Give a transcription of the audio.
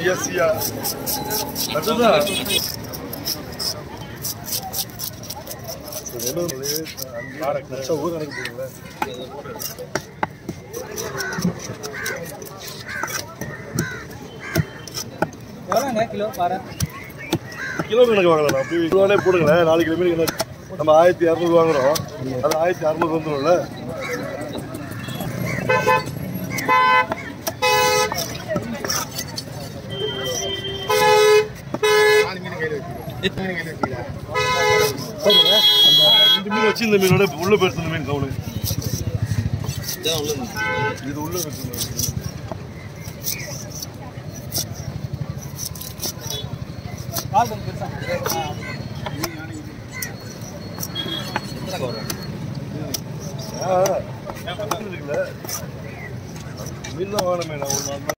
ஐஎஸ்சியா அதுதான் இது என்ன இது? அங்கே நச்ச ஊர் கணக்கு போடுங்களேன் எவ்வளோங்க கிலோ பாரு கிலோ கணக்கு வாங்கலாம் அப்படி ரூபாலே போடுங்களேன் நாலு கிலோ மீன் கணக்கு நம்ம ஆயிரத்தி இரநூறு வாங்குறோம் அது ஆயிரத்தி அறநூறு வந்துடும்ல சொல்லுங்க. அந்த ரெண்டு மீன் வச்சு இந்த மீனோட உள்ள போயிடுச்சு இந்த மீன் கவுனு இது உள்ள போயிடுச்சு கால் கொஞ்சம் பெருசா ஆ, இருக்குல்ல மீன் தான் வாங்கணுமே நான் ஒரு நாலு நாள்